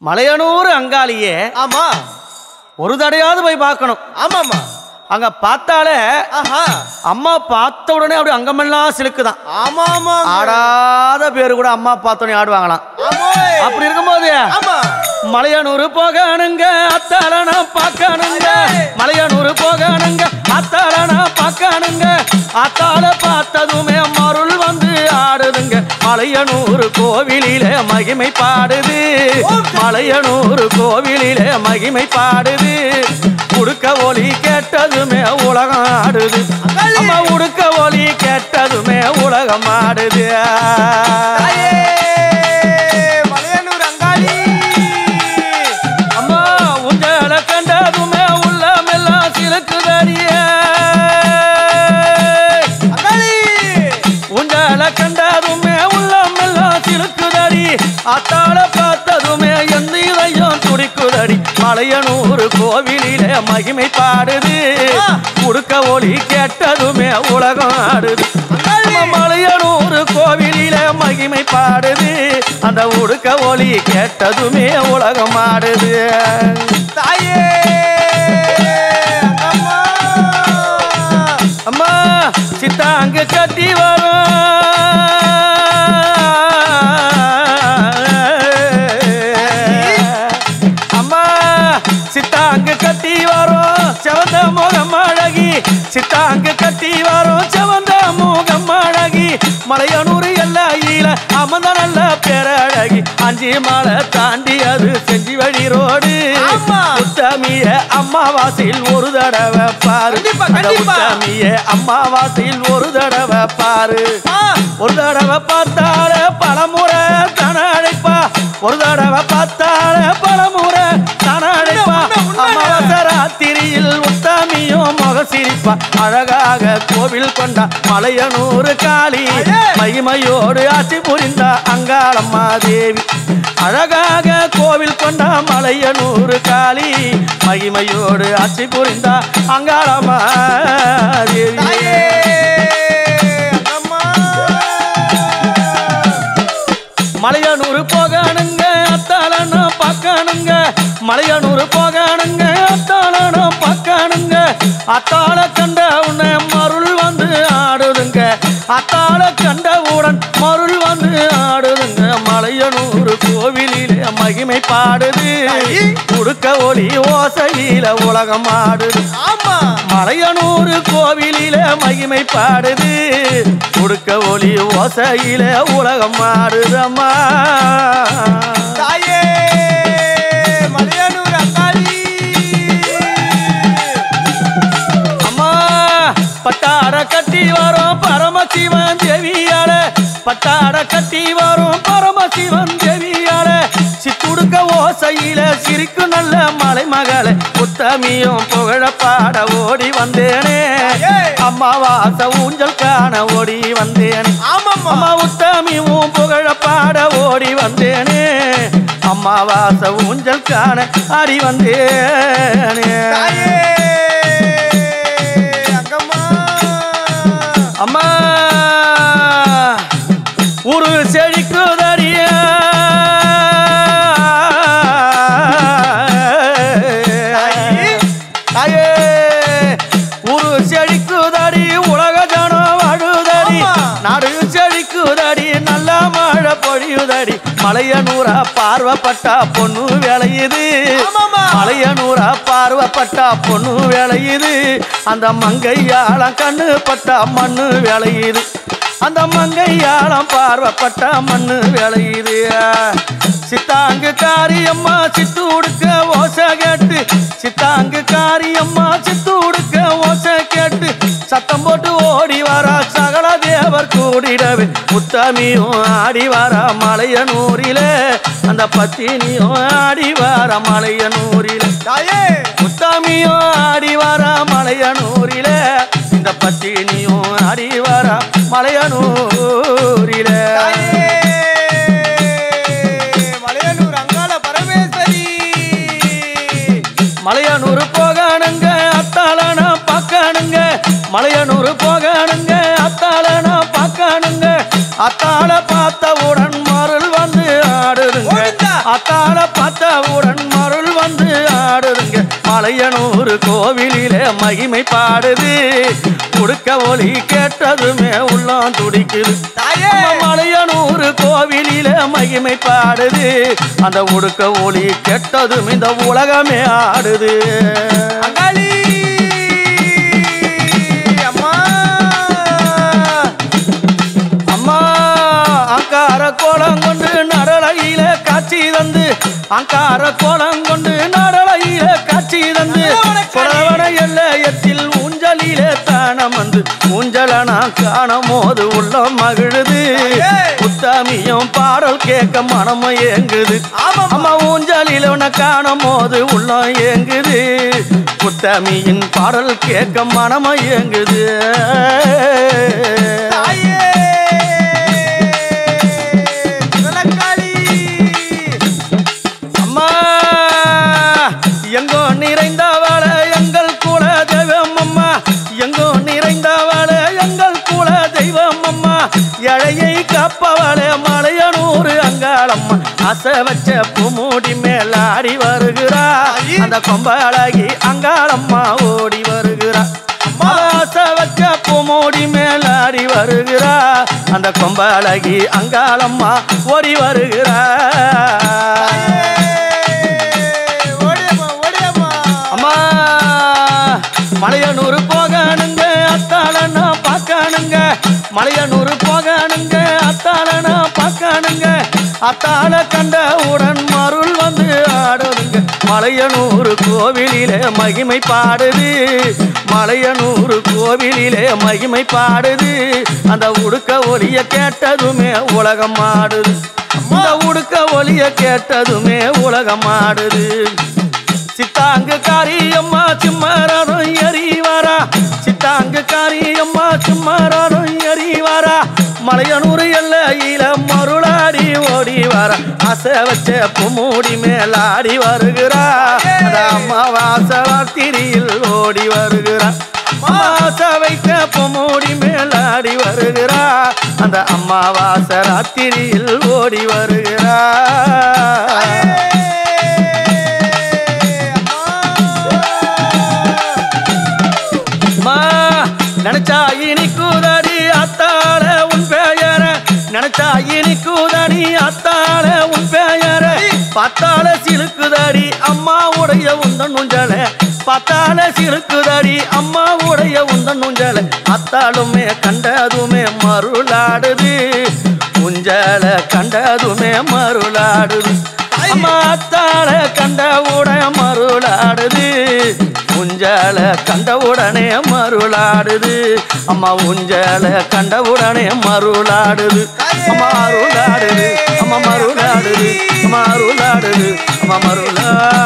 மலையனூர் அங்காளியே ஆமா ஒரு தடையாவது போய் பார்க்கணும் ஆமாமா அங்க பார்த்தாலே ஆஹா அம்மா பார்த்த உடனே அப்படி அங்கமெல்லாம் சிலுக்குதான் ஆமா ஆமா ஆடாத பேரு கூட அம்மா பார்த்தோன்னே ஆடுவாங்களாம் ஆமோய். அப்படி இருக்கும்போது ஆமா மலையனூர் போகணுங்க அத்தால நான் பார்க்கணுங்க மலையனூர் போகணுங்க அத்தால நான் பார்க்கணுங்க அத்தால பார்த்ததுமே மருள் வந்து ஆடுதுங்க மலையனூர் கோவிலிலே மகிமை பாடுது மலையனூர் கோவிலிலே மகிமை பாடுது உடுக்க ஒலி கேட்டதுமே உலகம் ஆடுது அம்மா உடுக்க ஒலி கேட்டதுமே உலகம் ஆடுது தாயே, மலையனூர் அங்காளி அம்மா உங்களை கண்டதுமே உள்ளமெல்லாம் சிலுக்குதடிய அங்காளி உங்களை கண்டதுமே உள்ளமெல்லாம் சிலுக்குதடி அத்தாள பார்த்ததுமே எந்த இதயம் துடிக்குதடி மலையனூர் கோவிலிலே மகிமை பாடுது உடுக்க ஒளி கேட்டதுமே உலகம் ஆடுது நம்ம மலையனூர் கோவிலில மகிமை பாடுது அந்த உடுக்க ஒளி கேட்டதுமே உலகம் ஆடுது தாயே அம்மா அம்மா சித்தாங்க கட்டி வரும் அம்மா சித்தாங்க கட்டி வரும் செவந்த முகம் அழகி சித்தாங்க கட்டி வரும் செவந்த முகம் அழகி மலையனூர் எல்லையில அமர்ந்த நல்ல பேரழகி அஞ்சு மலை தாண்டி அது செஞ்சி வழி ரோடு ஆமா. உத்தமிய அம்மாவாசையில் ஒரு தடவை பாரு கண்டிப்பா, அந்த கண்டிப்பா. உத்தமிய அம்மாவாசையில் ஒரு தடவை பாரு ஆ, ஒரு தடவை பார்த்தால பலமுறை தன அழைப்பா ஒரு தடவை பார்த்தால பலமுறை தன அழைப்பா உண்மை, உண்மை. அமாவாசை ராத்திரியில் உத்தமியும் முக சிரிப்பா அழகாக கோவில் கொண்ட மலையனூர் காளி ஐயே. மகிமையோடு ஆட்சி புரிந்த அங்காளம்மா தேவி அழகாக கோவில் கொண்ட மலையனூர் காளி மகிமையோடு ஆட்சி புரிந்த அங்காளம்மா தேவி தாயே அம்மா மலையனூர் போகணுங்க அத்தாளன பார்க்கணுங்க மலையனூர் போகணுங்க அத்தாளன பார்க்கணுங்க அத்தாள கண்ட உடனே மருள் வந்து ஆடுதுங்க அத்தாள கண்டவுடன் மருள் வந்து ஆடுதுங்க மலையனூர் கோவிலிலே மகிமை பாடுது உடுக்க ஒளி ஓசையில உலகம் ஆடுது ஆமா மலையனூர் கோவிலில மகிமை பாடுது உடுக்க ஒளி ஓசையில உலகம் ஆடுதம்மா தாயே மலையனூர் அங்காளி அம்மா பட்டாட கட்டி வரும் பரமசிவன் தேவியால பட்டாட கட்டி வரும் பரமசிவன் தேவியால சித்துடுக்க ஓசையில சிரிக்கு நல்ல மலை மகளே உத்தமியும் புகழ பாட ஓடி வந்தேனே அம்மாவாச ஊஞ்சல் காண ஓடி வந்தேனே ஆமாம்மா அம்மா உத்தமி உன் புகழ பாட ஓடி வந்தேனே அம்மாவாச ஊஞ்சல் காண ஆடி வந்தேனே தாயே அங்கம்மா அம்மா ஒரு செழிக்குதறிய தாயே ஒரு செழிக்குதடி உலக ஜனம் வாழுதடி ஆமா. நாடு செழிக்குதடி நல்ல மழை பொழியுதடி மலையனூரா பார்வப்பட்டா பொண்ணு விளையுது ஆமாம்மா. மலையனூரா பார்வப்பட்டா பொண்ணு விளையுது அந்த மங்கையாளம் கண்ணு பட்டா மண்ணு விளையுது அந்த மங்கையாளம் பார்வப்பட்டா மண்ணு விளையுது சித்தாங்கு காரியம்மா சித்து உடுக்க ஓசை கேட்டு சித்தாங்கு காரியம்மா சித்து உடுக்க ஓசை கேட்டு சத்தம் போட்டு ஓடி வரா சகல தேவர் கூடிடவே உத்தமியும் ஆடி வர மலையனூரிலே அந்த பத்தினியும் ஆடி வர மலையனூரிலே தாயே உத்தமியும் ஆடி வர மலையனூரிலே இந்த பத்தினியும் ஆடி வர மலையனூரிலே தாயே மலையனூர் அங்காள பரமேஸ்வரி மலையனூர் போகணுங்க அத்தாளன பார்க்கணுங்க மலையனூர் போகணுங்க அத்தாளன பார்க்கணுங்க அத்தாள பார்த்தவுடன் மருள் வந்து ஆடுதுங்க கோவிந்தா. அத்தாள பார்த்தவுடன் மருள் வந்து ஆடுதுங்க மலையனூர் கோவிலிலே மகிமை பாடுது உடுக்க ஒலி கேட்டதுமே உள்ளம் துடிக்குது தாயே நம்ம மலையனூர் கோவிலில மகிமை பாடுது அந்த உடுக்க ஒளி கெட்டதும் இந்த உலகமே ஆடுது அங்காளி அம்மா அம்மா அங்கார கோலம் கொண்டு நடலையில காட்சி தந்து அங்கார கோலம் கொண்டு நடலையில காட்சி தந்து குறவன எல்லையத்தில் ஊஞ்சலில தானம் வந்து ஊஞ்சல நான் காணும் போது உள்ளம் மகிழுது புத்தாமியும் பாடல் கேட்க மனமும் ஏங்குது ஆமாம் அம்மா ஊஞ்சலில் உன்னை காணும் போது உள்ளம் ஏங்குது புத்தமியின் பாடல் கேட்க மனமும் ஏங்குது தாயே சிவனக்காளி அம்மா எங்கோ நிறைந்தவள எங்கள் குல தெய்வம் அம்மா எங்கோ நிறைந்தவள எங்கள் குல தெய்வம் அம்மா எழையை காப்பவளே மலையனூர் அங்காளம்மா அசை வச்ச பூமூடி மேலாடி வருகிறா அந்த கொம்பழகி அங்காளம்மா ஓடி வருகிறா ஆசை வச்ச பூமூடி மேலாடி வருகிறா அந்த கொம்பழகி அங்காளம்மா ஓடி வருகிறா ஓடியம்மா ஓடியம்மா அம்மா மலையனூர் போகணுங்க அத்தாள நான் பார்க்கணுங்க மலையனூர் போகணுங்க அத்தாள நான் பார்க்கணுங்க அத்தாள கண்டவுடன் மருள் வந்து ஆடுதுங்க மலையனூர் கோவிலிலே மகிமை பாடுது மலையனூர் கோவிலிலே மகிமை பாடுது அந்த உடுக்க ஒலிய கேட்டதுமே உலகம் ஆடுது அந்த உடுக்க ஒலிய கேட்டதுமே உலகம் ஆடுது சித்தாங்கு காரியம்மா சும்மரனும் எறிவாரா சித்தாங்கு காரியம்மா சும்மரனும் எறிவாரா மலையனூர் எல்லையில மருளாடி ஓடி வாரா அசை வச்ச பூமூடி மேலாடி வருகிறா அந்த அம்மாவாசை வார்த்திரியில் ஓடி வருகிறா மாச வைத்த பூமூடி மேலாடி வருகிறா அந்த அம்மாவாசை ராத்திரியில் ஓடி வருகிறா அம்மா நினைச்சா இனிக்குதடி அத்தாள உன் பெயர நினைச்சா இனிக்குதடி அத்தாள உன் பெயர பத்தாள சிலுக்குதடி அம்மா உடைய உந்தன் உஞ்சல பத்தாள சிலுக்குதடி அம்மா உடைய உந்தன் உஞ்சல அத்தாளுமே கண்டதுமே மருளாடுது உஞ்சல கண்டதுமே மருளாடுது அம்மா அத்தாள கண்டவுடன் மருளாடுது உஞ்சல கண்டவுடனே மருளாடுது அம்மா உஞ்சல கண்டவுடனே மருளாடுது அம்மா அருளாடுது அம்மா மருளாடுது அம்மா அருளாடுது அம்மா மருளா